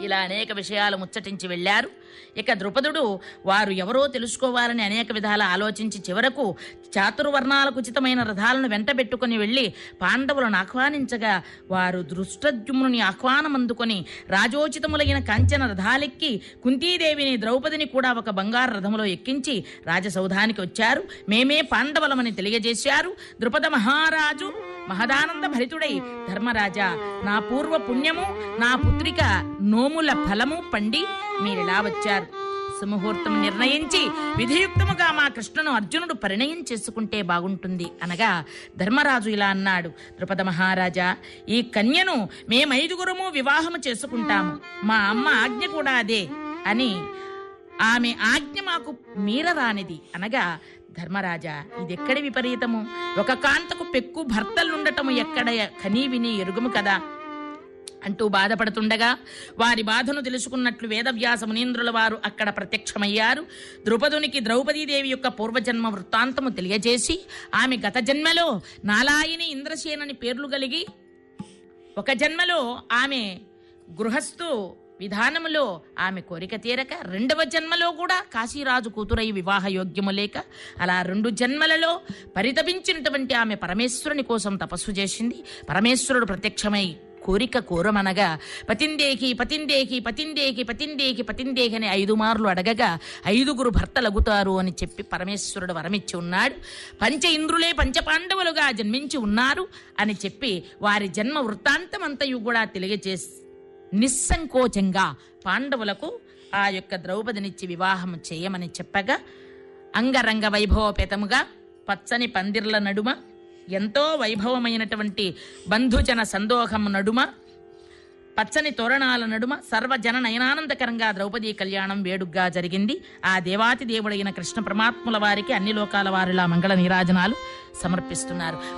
ఇలా అనేక విషయాలు ముచ్చటించి వెళ్ళారు ఇక ద్రుపదుడు వారు ఎవరో తెలుసుకోవాలని అనేక విధాల ఆలోచించి చివరకు చాతుర్వర్ణాలకు ఉచితమైన రథాలను వెంటబెట్టుకుని వెళ్ళి పాండవులను ఆహ్వానించగా వారు దృష్టద్యుమ్నుని ఆహ్వానం అందుకొని రాజోచితములైన కాంచన రథాలెక్కి కుంతీదేవిని ద్రౌపదిని కూడా ఒక బంగారు రథములో ఎక్కించి రాజసౌధానికి వచ్చారు మేమే పాండవులమని తెలియజేశారు ద్రుపద మహారాజు మహదానంద భరితుడై ధర్మరాజా నా పూర్వ పుణ్యము నా పుత్రిక నోముల ఫలము పండి మీరిలా వచ్చారు సుముహూర్తం నిర్ణయించి విధియుక్తముగా మా కృష్ణను అర్జునుడు పరిణయం చేసుకుంటే బాగుంటుంది అనగా ధర్మరాజు ఇలా అన్నాడు ద్రుపద మహారాజా ఈ కన్యను మేమైదుగురము వివాహము చేసుకుంటాము మా అమ్మ ఆజ్ఞ కూడా అదే అని ఆమె ఆజ్ఞ మాకు మీరరానిది అనగా ధర్మరాజా ఇదెక్కడి విపరీతము ఒక కాంతకు పెక్కు భర్తలుండటము ఎక్కడ కనీ విని ఎరుగుము కదా అంటూ బాధపడుతుండగా వారి బాధను తెలుసుకున్నట్లు వేదవ్యాస మునీంద్రుల వారు అక్కడ ప్రత్యక్షమయ్యారు ద్రౌపదునికి ద్రౌపదీదేవి యొక్క పూర్వజన్మ వృత్తాంతము తెలియజేసి ఆమె గత జన్మలో నాలాయిని ఇంద్రసేనని పేర్లు కలిగి ఒక జన్మలో ఆమె గృహస్థు విధానములో ఆమె కోరిక తీరక రెండవ జన్మలో కూడా కాశీరాజు కూతురై వివాహ యోగ్యము లేక అలా రెండు జన్మలలో పరితపించినటువంటి ఆమె పరమేశ్వరుని కోసం తపస్సు చేసింది పరమేశ్వరుడు ప్రత్యక్షమై కోరిక కోరమనగా పతిందేకి పతిందేకి పతిందేకి పతిందేకి పతిందేకి అని ఐదు మార్లు అడగగా ఐదుగురు భర్తలగుతారు అని చెప్పి పరమేశ్వరుడు వరమిచ్చి ఉన్నాడు పంచ ఇంద్రులే పంచపాండవులుగా జన్మించి ఉన్నారు అని చెప్పి వారి జన్మ వృత్తాంతమంతయు కూడా తెలియజేసి నిస్సంకోచంగా పాండవులకు ఆ యొక్క ద్రౌపదినిచ్చి వివాహం చేయమని చెప్పగా అంగరంగ వైభవపేతముగా పచ్చని పందిర్ల నడుమ ఎంతో వైభవమైనటువంటి బంధుజన సందోహం నడుమ పచ్చని తోరణాల నడుమ సర్వజన నయనానందకరంగా ద్రౌపదీ కళ్యాణం వేడుగ్గా జరిగింది ఆ దేవాతి దేవుడైన కృష్ణ పరమాత్ముల వారికి అన్ని లోకాల వారిలా మంగళ నీరాజనాలు సమర్పిస్తున్నారు